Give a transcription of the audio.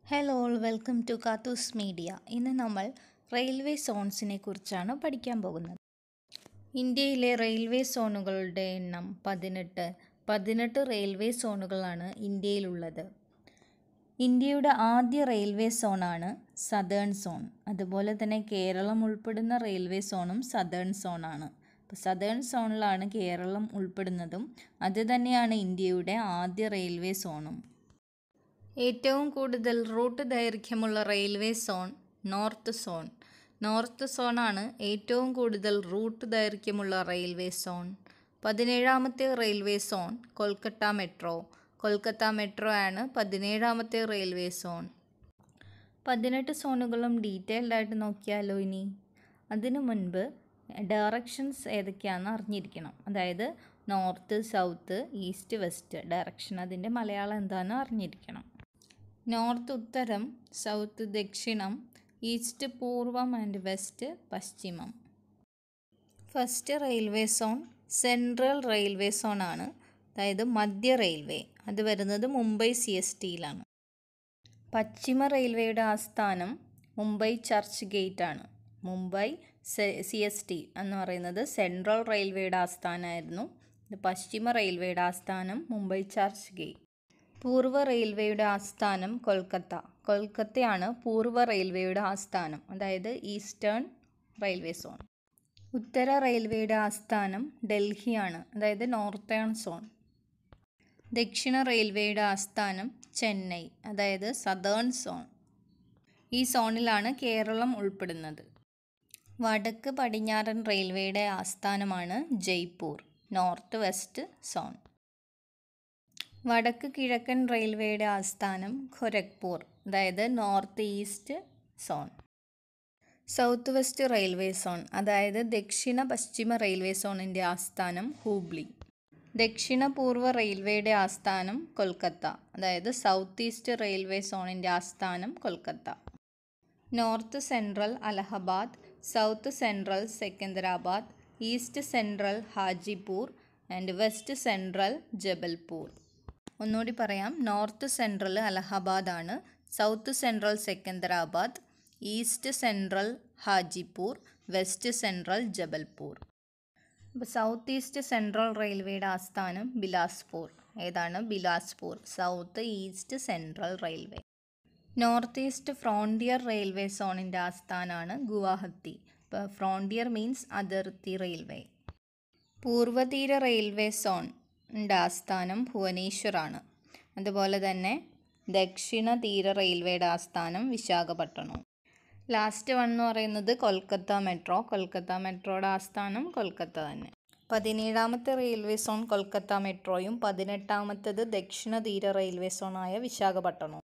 hello all welcome to Kathu's media ഇന്ന് നമ്മൾ railway സോൺസിനെ കുറിച്ചാണ് പഠിക്കാൻ പോകുന്നത് ഇന്ത്യയിലെ റെയിൽവേ സോണുകളുടെ എണ്ണം പതിനെട്ട് പതിനെട്ട് റെയിൽവേ സോണുകളാണ് ഇന്ത്യയിലുള്ളത് ഇന്ത്യയുടെ ആദ്യ റെയിൽവേ സോണാണ് സദേൺ സോൺ അതുപോലെ തന്നെ കേരളം ഉൾപ്പെടുന്ന റെയിൽവേ സോണും സദേൺ സോണാണ് അപ്പോൾ സദേൺ സോണിലാണ് കേരളം ഉൾപ്പെടുന്നതും അത് തന്നെയാണ് ഇന്ത്യയുടെ ആദ്യ റെയിൽവേ സോണും ഏറ്റവും കൂടുതൽ റൂട്ട് ദൈർഘ്യമുള്ള railway zone north zone north സോണാണ് ഏറ്റവും കൂടുതൽ റൂട്ട് ദൈർഘ്യമുള്ള റെയിൽവേ സോൺ പതിനേഴാമത്തെ railway zone Kolkata metro Kolkata metro ആണ് പതിനേഴാമത്തെ റെയിൽവേ സോൺ പതിനെട്ട് സോണുകളും ഡീറ്റെയിൽഡ് ആയിട്ട് നോക്കിയാലോ ഇനി അതിനു മുൻപ് ഡയറക്ഷൻസ് ഏതൊക്കെയാണെന്ന് അറിഞ്ഞിരിക്കണം അതായത് north south east west direction അതിൻ്റെ മലയാളം എന്താണെന്ന് അറിഞ്ഞിരിക്കണം നോർത്ത് ഉത്തരം സൗത്ത് ദക്ഷിണം ഈസ്റ്റ് പൂർവം ആൻഡ് വെസ്റ്റ് പശ്ചിമം first railway zone central railway zone ആണ് അതായത് മധ്യ റെയിൽവേ അത് വരുന്നത് മുംബൈ സി എസ് ടിയിലാണ് പശ്ചിമ റെയിൽവേയുടെ ആസ്ഥാനം മുംബൈ ചർച്ച് ഗേറ്റ് ആണ് മുംബൈ സി എസ് ടി എന്ന് പറയുന്നത് സെൻട്രൽ റെയിൽവേയുടെ ആസ്ഥാനമായിരുന്നു ഇത് പശ്ചിമ റെയിൽവേയുടെ ആസ്ഥാനം മുംബൈ ചർച്ച് ഗേറ്റ് പൂർവ്വ റെയിൽവേയുടെ ആസ്ഥാനം കൊൽക്കത്ത കൊൽക്കത്തയാണ് പൂർവ്വ റെയിൽവേയുടെ ആസ്ഥാനം അതായത് ഈസ്റ്റേൺ റെയിൽവേ സോൺ ഉത്തര റെയിൽവേയുടെ ആസ്ഥാനം ഡൽഹിയാണ് അതായത് നോർത്തേൺ സോൺ ദക്ഷിണ റെയിൽവേയുടെ ആസ്ഥാനം ചെന്നൈ അതായത് സദേൺ സോൺ ഈ സോണിലാണ് കേരളം ഉൾപ്പെടുന്നത് വടക്ക് പടിഞ്ഞാറൻ റെയിൽവേയുടെ ആസ്ഥാനമാണ് ജയ്പൂർ നോർത്ത് വെസ്റ്റ് സോൺ വടക്ക് കിഴക്കൻ റെയിൽവേയുടെ ആസ്ഥാനം ഖൊരഗ്പൂർ അതായത് north east zone south west railway zone അതായത് ദക്ഷിണ പശ്ചിമ റെയിൽവേ സോണിൻ്റെ ആസ്ഥാനം ഹൂബ്ലി ദക്ഷിണ പൂർവ്വ റെയിൽവേയുടെ ആസ്ഥാനം കൊൽക്കത്ത അതായത് സൗത്ത് ഈസ്റ്റ് റെയിൽവേ സോണിൻ്റെ ആസ്ഥാനം Kolkata north central Allahabad south central Secunderabad east central Hajipur and west central Jabalpur ഒന്നുകൂടി പറയാം നോർത്ത് സെൻട്രൽ അലഹബാദ് ആണ് south central Secunderabad east central Hajipur west central Jabalpur അപ്പോൾ സൗത്ത് ഈസ്റ്റ് സെൻട്രൽ റെയിൽവേയുടെ ആസ്ഥാനം ബിലാസ്പൂർ ഏതാണ് Bilaspur south east central railway north east frontier railway സോണിൻ്റെ ആസ്ഥാനമാണ് ഗുവാഹത്തി ഇപ്പോൾ ഫ്രോണ്ടിയർ മീൻസ് അതിർത്തി റെയിൽവേ പൂർവ്വതീര റെയിൽവേ സോൺ ആസ്ഥാനം ഭുവനേശ്വറാണ് അതുപോലെ തന്നെ ദക്ഷിണ തീര റെയിൽവേയുടെ ആസ്ഥാനം വിശാഖപട്ടണം ലാസ്റ്റ് വൺ എന്ന് പറയുന്നത് കൊൽക്കത്ത മെട്രോ കൊൽക്കത്ത മെട്രോയുടെ ആസ്ഥാനം കൊൽക്കത്ത തന്നെ പതിനേഴാമത്തെ റെയിൽവേ സോൺ കൊൽക്കത്ത മെട്രോയും പതിനെട്ടാമത്തേത് ദക്ഷിണ തീര റെയിൽവേ സോണായ വിശാഖപട്ടണവും